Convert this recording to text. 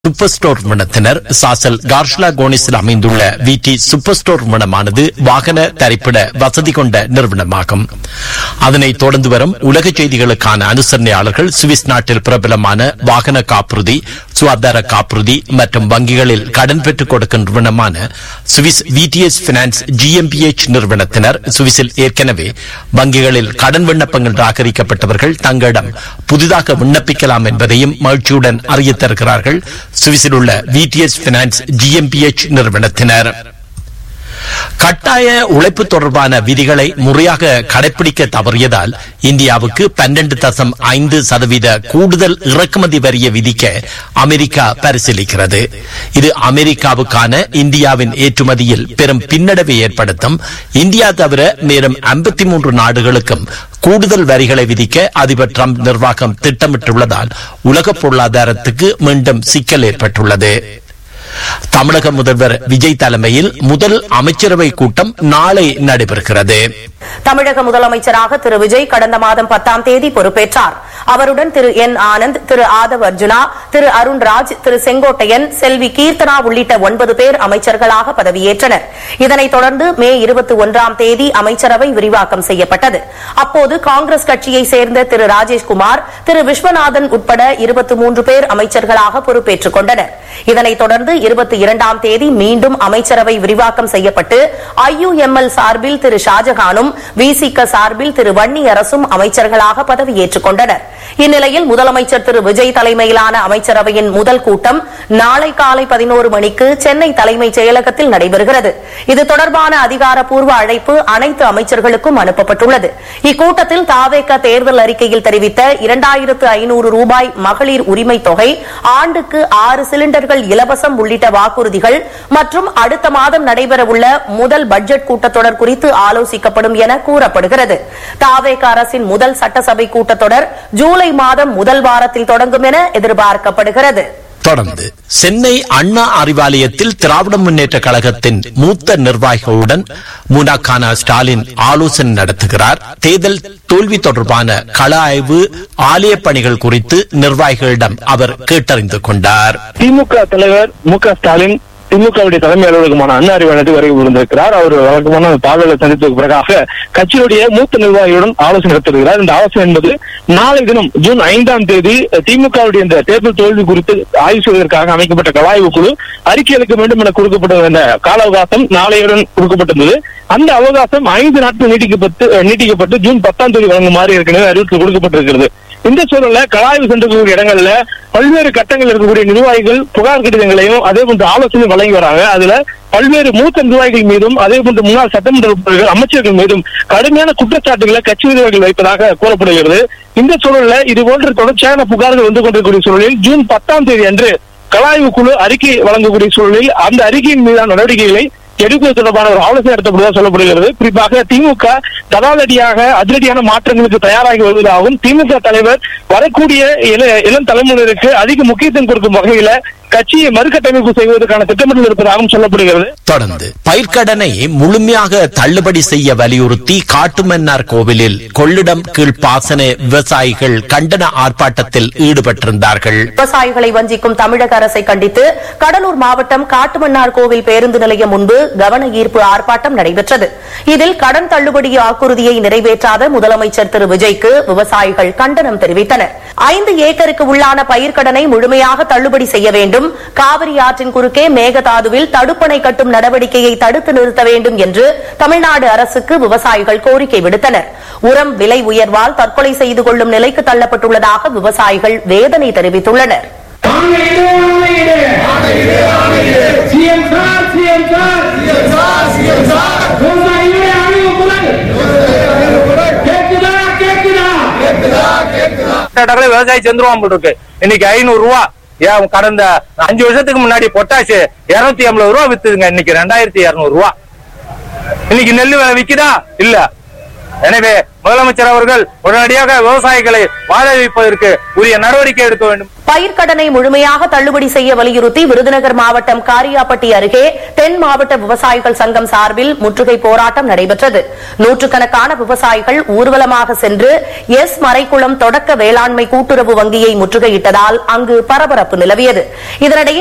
super store நிறுவனத்தினர் சாசல் கார்ஷ்லா கோனிஸில் அமைந்துள்ள விடி சூப்பர் ஸ்டோர் நிறுவனமானது வாகன தரிப்பிட வசதி கொண்ட நிறுவனமாகும் அதனைத் தொடர்ந்து வரும் உலக செய்திகளுக்கான அனுசரணையாளர்கள் சுவிஸ் நாட்டில் பிரபலமான வாகன காப்புறுதி சுகாதார காப்புறுதி மற்றும் வங்கிகளில் கடன் பெற்றுக் கொடுக்கும் நிறுவனமான சுவிஸ் விடிஎஸ் பினான்ஸ் ஜிஎம்பிஎச் நிறுவனத்தினர் சுவிஸில் ஏற்கனவே வங்கிகளில் கடன் விண்ணப்பங்கள் நிராகரிக்கப்பட்டவர்கள் தங்களிடம் புதிதாக விண்ணப்பிக்கலாம் என்பதையும் மகிழ்ச்சியுடன் அறிய தருகிறார்கள் சுவிஸில் உள்ள விடிஎஸ் பினான்ஸ் ஜிஎம்பிஎச் நிறுவனத்தினர் கட்டாய உழைப்பு தொடர்பான விதிகளை முறையாக கடைபிடிக்க தவறியதால் இந்தியாவுக்கு பன்னெண்டு தசம் ஐந்து சதவீத கூடுதல் இறக்குமதி வரியை விதிக்க அமெரிக்கா பரிசீலிக்கிறது இது அமெரிக்காவுக்கான இந்தியாவின் ஏற்றுமதியில் பெரும் பின்னடைவை ஏற்படுத்தும் இந்தியா தவிர மேலும் ஐம்பத்தி மூன்று நாடுகளுக்கும் கூடுதல் வரிகளை விதிக்க அதிபர் டிரம்ப் நிர்வாகம் திட்டமிட்டுள்ளதால் உலக பொருளாதாரத்துக்கு மீண்டும் சிக்கல் ஏற்பட்டுள்ளது தமிழக முதல்வர் விஜய் தலைமையில் முதல் அமைச்சரவை கூட்டம் நாளை நடைபெறுகிறது தமிழக முதலமைச்சராக திரு விஜய் கடந்த மாதம் பத்தாம் தேதி பொறுப்பேற்றார் அவருடன் திரு என் ஆனந்த் திரு ஆதவ் அர்ஜுனா திரு அருண்ராஜ் திரு செங்கோட்டையன் செல்வி கீர்த்தனா உள்ளிட்ட ஒன்பது பேர் அமைச்சர்களாக பதவியேற்றனர் இதனைத் தொடர்ந்து மே இருபத்தி ஒன்றாம் தேதி அமைச்சரவை விரிவாக்கம் செய்யப்பட்டது அப்போது காங்கிரஸ் கட்சியைச் சேர்ந்த திரு ராஜேஷ்குமார் திரு விஸ்வநாதன் உட்பட இருபத்தி மூன்று பேர் அமைச்சர்களாக பொறுப்பேற்றுக் கொண்டனர் இதனைத் தொடர்ந்து இருபத்தி இரண்டாம் தேதி மீண்டும் அமைச்சரவை விரிவாக்கம் செய்யப்பட்டு ஐயுஎம்எல் சார்பில் திரு ஷாஜகானும் விசிக சார்பில் திரு வன்னி அரசும் அமைச்சர்களாக பதவியேற்றுக் கொண்டனர் இந்நிலையில் முதலமைச்சர் திரு விஜய் தலைமையிலான அமைச்சரவையின் முதல் கூட்டம் நாளை காலை பதினோரு மணிக்கு சென்னை தலைமைச் செயலகத்தில் நடைபெறுகிறது இது தொடர்பான அதிகாரப்பூர்வ அழைப்பு அனைத்து அமைச்சர்களுக்கும் அனுப்பப்பட்டுள்ளது இக்கூட்டத்தில் தாவேக தேர்தல் அறிக்கையில் தெரிவித்த இரண்டாயிரத்து ஐநூறு ரூபாய் மகளிர் உரிமை தொகை ஆண்டுக்கு ஆறு சிலிண்டர்கள் இலவசம் உள்ளிட்ட வாக்குறுதிகள் மற்றும் அடுத்த மாதம் நடைபெறவுள்ள முதல் பட்ஜெட் கூட்டத்தொடர் குறித்து ஆலோசிக்கப்படும் என கூறப்படுகிறது தாவேக அரசின் முதல் சட்டசபை கூட்டத்தொடர் ஜூலை மாதம் முதல் வாரத்தில் தொடங்கும் என எதிர்பார்க்கப்படுகிறது தொடர்ந்து சென்னை அண்ணா அறிவாலயத்தில் திராவிட முன்னேற்ற கழகத்தின் மூத்த நிர்வாகிகளுடன் முனாக்கான ஸ்டாலின் ஆலோசனை நடத்துகிறார் தேர்தல் தோல்வி தொடர்பான கள ஆய்வு ஆலய பணிகள் குறித்து நிர்வாகிகளிடம் அவர் கேட்டறிந்து கொண்டார் திமுக தலைவர் மு க ஸ்டாலின் திமுகவுடைய தலைமை அலுவலகமான அண்ணா அறிவாலயத்துக்கு வருகை புரிந்திருக்கிறார் அவர் வழக்கமான பார்வையாளர் சந்திப்புக்கு பிறகாக கட்சியுடைய மூத்த நிர்வாகிகளுடன் ஆலோசனை நடத்திருக்கிறார் இந்த ஆலோசனை என்பது நாளை தினம் ஜூன் ஐந்தாம் தேதி திமுகவுடைய இந்த தேர்தல் தோல்வி குறித்து ஆய்வு செய்வதற்காக அமைக்கப்பட்ட கலாய்வு குழு அறிக்கை அளிக்க வேண்டும் என கொடுக்கப்பட்ட அந்த கால அவகாசம் நாளையுடன் கொடுக்கப்பட்டிருந்தது அந்த அவகாசம் ஐந்து நாட்கள் நீட்டிக்கப்பட்டு நீட்டிக்கப்பட்டு ஜூன் பத்தாம் தேதி வழங்குமாறு ஏற்கனவே அறிவிப்பு கொடுக்கப்பட்டிருக்கிறது இந்த சூழல்ல கலாய்வு சென்றக்கூடிய இடங்கள்ல பல்வேறு கட்டங்கள் இருக்கக்கூடிய நிர்வாகிகள் புகார் கடிதங்களையும் அதே போன்று ஆலோசனை வழங்கி வராங்க அதுல பல்வேறு மூத்த நிர்வாகிகள் மீதும் அதே போன்று முன்னாள் சட்டமன்ற உறுப்பினர்கள் அமைச்சர்கள் மீதும் கடுமையான குற்றச்சாட்டுகளை கட்சி நிர்வாகிகள் வைப்பதாக கூறப்படுகிறது இந்த சூழல்ல இது போன்ற தொடர்ச்சியான புகார்கள் வந்து கொண்டிருக்கக்கூடிய சூழலில் ஜூன் பத்தாம் தேதி அன்று கலாய்வு குழு அறிக்கை வழங்கக்கூடிய சூழலில் அந்த அறிக்கையின் மீதான நடவடிக்கைகளை எடுப்பது தொடர்பான ஒரு ஆலோசனை நடத்தப்படுவதாக சொல்லப்படுகிறது குறிப்பாக திமுக தடாலடியாக அதிரடியான மாற்றங்களுக்கு தயாராகி வருவதாகவும் திமுக தலைவர் வரக்கூடிய இள- இளம் தலைமுறையினருக்கு அதிக முக்கியத்துவம் கொடுக்கும் வகையில கட்சியை மறுகட்டமைப்பு செய்வதற்கான திட்டமிடல் இருப்பதாகவும் சொல்லப்படுகிறது தொடர்ந்து பயிர்க்கடனை முழுமையாக தள்ளுபடி செய்ய வலியுறுத்தி காட்டுமன்னார் கோவிலில் கொள்ளிடம் கீழ்ப்பாசன விவசாயிகள் கண்டன ஆர்ப்பாட்டத்தில் ஈடுபட்டிருந்தார்கள் விவசாயிகளை வஞ்சிக்கும் தமிழக அரசை கண்டித்து கடலூர் மாவட்டம் காட்டுமன்னார் கோவில் பேருந்து நிலையம் முன்பு கவன ஈர்ப்பு ஆர்ப்பாட்டம் நடைபெற்றது இதில் கடன் தள்ளுபடி வாக்குறுதியை நிறைவேற்றாத முதலமைச்சர் திரு விஜய்க்கு விவசாயிகள் கண்டனம் தெரிவித்தனர் ஐந்து ஏக்கருக்கு உள்ளான பயிர்க்கடனை முழுமையாக தள்ளுபடி செய்ய வேண்டும் காவிரி ஆற்றின் குறுக்கே மேகதாதுவில் தடுப்பணை கட்டும் நடவடிக்கையை தடுத்து நிறுத்த வேண்டும் என்று தமிழ்நாடு அரசுக்கு விவசாயிகள் கோரிக்கை விடுத்தனர் உரம் விலை உயர்வால் தற்கொலை செய்து கொள்ளும் நிலைக்கு தள்ளப்பட்டுள்ளதாக விவசாயிகள் வேதனை தெரிவித்துள்ளனர் ஆணையிடு ஆணையிடு சிஎம் சார் சிஎம் சார் விவசாயிகளே அழிவு குரல் கேக்குதா கேக்குதா கிட்டத்தட்ட விவசாயி செந்துருவான் போல் இருக்கு இன்னைக்கு ஐநூறு ரூபா ஏன் கடந்த அஞ்சு வருஷத்துக்கு முன்னாடி பொட்டாசு இருநூத்தி ஐம்பது ரூபா வித்துதுங்க இன்னைக்கு ரெண்டாயிரத்தி இருநூறு ரூபா இன்னைக்கு நெல்லு விலை விக்குதா இல்ல எனவே முதலமைச்சர் அவர்கள் உடனடியாக விவசாயிகளை வாழ வைப்பதற்கு உரிய நடவடிக்கை எடுக்க வேண்டும் பயிர்க்கடனை முழுமையாக தள்ளுபடி செய்ய வலியுறுத்தி விருதுநகர் மாவட்டம் காரியாப்பட்டி அருகே தென் மாவட்ட விவசாயிகள் சங்கம் சார்பில் முற்றுகை போராட்டம் நடைபெற்றது நூற்றுக்கணக்கான விவசாயிகள் ஊர்வலமாக சென்று எஸ் மறைக்குளம் தொடக்க வேளாண்மை கூட்டுறவு வங்கியை முற்றுகையிட்டதால் அங்கு பரபரப்பு நிலவியது இதனிடையே